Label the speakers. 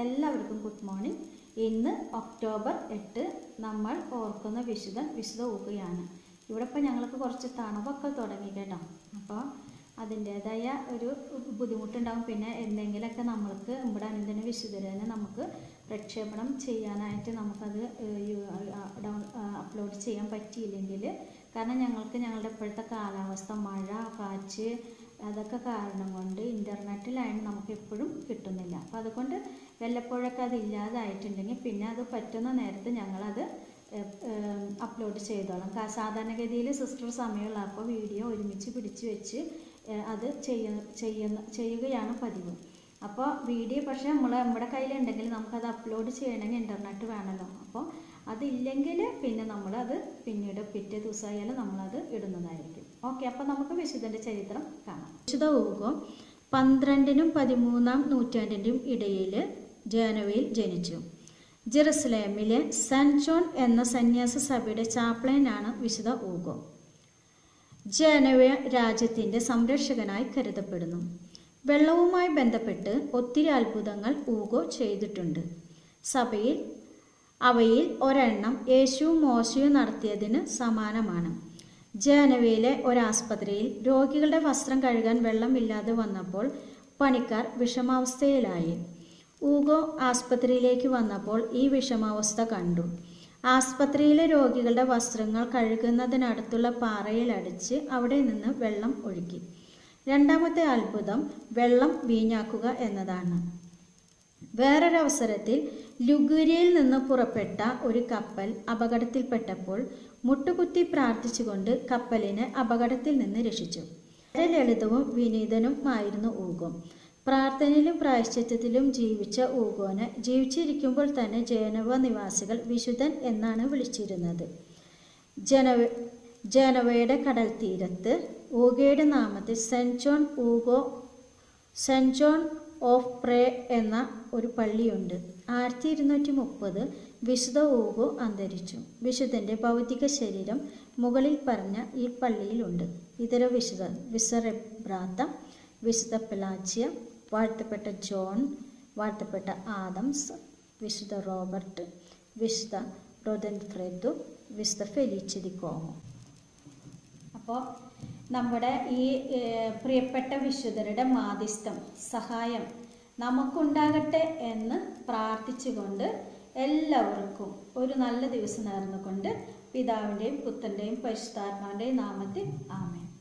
Speaker 1: എല്ലാവർക്കും good morning ഇന്ന് October എട്ട് നമ്മൾ ഓർക്കുന്ന വിശുദ്ധൻ വിശുദ്ധ ഊകയാണ് ഇവിടെ ഇപ്പം ഞങ്ങൾക്ക് കുറച്ച് തണുപ്പൊക്കെ തുടങ്ങി കേട്ടോ അപ്പോൾ അതിൻ്റേതായ ഒരു ബുദ്ധിമുട്ടുണ്ടാകും പിന്നെ എന്തെങ്കിലുമൊക്കെ നമ്മൾക്ക് ഇവിടെ അനുദിന വിശുദ്ധരനെ നമുക്ക് പ്രക്ഷേപണം ചെയ്യാനായിട്ട് നമുക്കത് ഡൗൺ അപ്ലോഡ് ചെയ്യാൻ പറ്റിയില്ലെങ്കിൽ കാരണം ഞങ്ങൾക്ക് ഞങ്ങളുടെ ഇപ്പോഴത്തെ കാലാവസ്ഥ മഴ കാറ്റ് അതൊക്കെ കാരണം കൊണ്ട് ഇൻ്റർനെറ്റിലായത് നമുക്ക് എപ്പോഴും കിട്ടുന്നില്ല അപ്പം അതുകൊണ്ട് വല്ലപ്പോഴൊക്കെ അത് ഇല്ലാതായിട്ടുണ്ടെങ്കിൽ പിന്നെ അത് പറ്റുന്ന നേരത്ത് ഞങ്ങളത് അപ്ലോഡ് ചെയ്തോളാം കാ- സാധാരണഗതിയിൽ സിസ്റ്റർ സമയമുള്ളപ്പോൾ വീഡിയോ ഒരുമിച്ച് പിടിച്ച് വെച്ച് ഏഹ് അത് ചെയ്യ ചെയ്യുന്ന ചെയ്യുകയാണ് പതിവ് അപ്പോൾ വീഡിയോ പക്ഷേ നമ്മൾ നമ്മുടെ കയ്യിലുണ്ടെങ്കിൽ നമുക്കത് അപ്ലോഡ് ചെയ്യണമെങ്കിൽ ഇൻ്റർനെറ്റ് വേണമല്ലോ അപ്പോൾ അതില്ലെങ്കിൽ പിന്നെ നമ്മളത് പിന്നീട് പിറ്റേ ദിവസമായാലും നമ്മളത് ഇടുന്നതായിരിക്കും ഓക്കെ അപ്പോൾ നമുക്ക് വിശുദ്ധൻ്റെ ചരിത്രം കാണാം വിശുദ്ധ ഊഹോ പന്ത്രണ്ടിനും പതിമൂന്നാം നൂറ്റാണ്ടിൻ്റെയും ഇടയിൽ ജാനുവയിൽ ജനിച്ചു ജെറുസലേമിലെ സെൻറ്റ് ജോൺ എന്ന സന്യാസ സഭയുടെ ചാപ്ലനാണ് വിശുദ്ധ ഊഗോ ജനവ രാജ്യത്തിൻ്റെ സംരക്ഷകനായി കരുതപ്പെടുന്നു വെള്ളവുമായി ബന്ധപ്പെട്ട് ഒത്തിരി അത്ഭുതങ്ങൾ ഊഗോ ചെയ്തിട്ടുണ്ട് സഭയിൽ അവയിൽ ഒരെണ്ണം യേശുവും മോശയും നടത്തിയതിന് സമാനമാണ് ജനവയിലെ ഒരാസ്പത്രിയിൽ രോഗികളുടെ വസ്ത്രം കഴുകാൻ വെള്ളമില്ലാതെ വന്നപ്പോൾ പണിക്കാർ വിഷമാവസ്ഥയിലായി ഊഗോ ആസ്പത്രിയിലേക്ക് വന്നപ്പോൾ ഈ വിഷമാവസ്ഥ കണ്ടു ആസ്പത്രിയിലെ രോഗികളുടെ വസ്ത്രങ്ങൾ കഴുകുന്നതിനടുത്തുള്ള പാറയിൽ അടിച്ച് അവിടെ നിന്ന് വെള്ളം ഒഴുക്കി രണ്ടാമത്തെ അത്ഭുതം വെള്ളം വീഞ്ഞാക്കുക എന്നതാണ് വേറൊരവസരത്തിൽ ലുഗുരിയയിൽ നിന്ന് പുറപ്പെട്ട ഒരു കപ്പൽ അപകടത്തിൽപ്പെട്ടപ്പോൾ മുട്ടുകുത്തി പ്രാർത്ഥിച്ചുകൊണ്ട് കപ്പലിനെ അപകടത്തിൽ നിന്ന് രക്ഷിച്ചു വളരെ ലളിതവും വിനീതനുമായിരുന്നു ഊഗോ പ്രാർത്ഥനയിലും പ്രായശ്ചിത്തത്തിലും ജീവിച്ച ഊഗോനെ ജീവിച്ചിരിക്കുമ്പോൾ തന്നെ ജേനവ നിവാസികൾ വിശുദ്ധൻ എന്നാണ് വിളിച്ചിരുന്നത് ജനവ ജനവയുടെ കടൽ തീരത്ത് ഊഗയുടെ നാമത്തിൽ saint John Hugo saint John of pray എന്ന ഒരു പള്ളിയുണ്ട് ആയിരത്തി ഇരുന്നൂറ്റി മുപ്പത് വിശുദ്ധ ഊഗോ അന്തരിച്ചു വിശുദ്ധൻ്റെ ഭൗതിക ശരീരം മുകളിൽ പറഞ്ഞ ഈ പള്ളിയിലുണ്ട് ഇതര വിശുദ്ധ വിസറബ്രാത്ത വിശുദ്ധ പെലാച്ചിയ വാഴ്ത്തപ്പെട്ട ജോൺ വാഴ്ത്തപ്പെട്ട ആദംസ് വിശുദ്ധ റോബർട്ട് വിശുദ്ധ റോദൻ ഫ്രെദു വിശുദ്ധ ഫെലിച്ചിതി കോമോ അപ്പോൾ നമ്മുടെ ഈ ഏഹ്, പ്രിയപ്പെട്ട വിശുദ്ധരുടെ മാധ്യസ്ഥം സഹായം നമുക്കുണ്ടാകട്ടെ എന്ന് പ്രാർത്ഥിച്ചുകൊണ്ട് എല്ലാവർക്കും ഒരു നല്ല ദിവസം നേർന്നുകൊണ്ട് പിതാവിൻ്റെയും പുത്രൻ്റെയും പരിശുദ്ധാത്മാവിൻ്റെയും നാമത്തിൽ ആമേൻ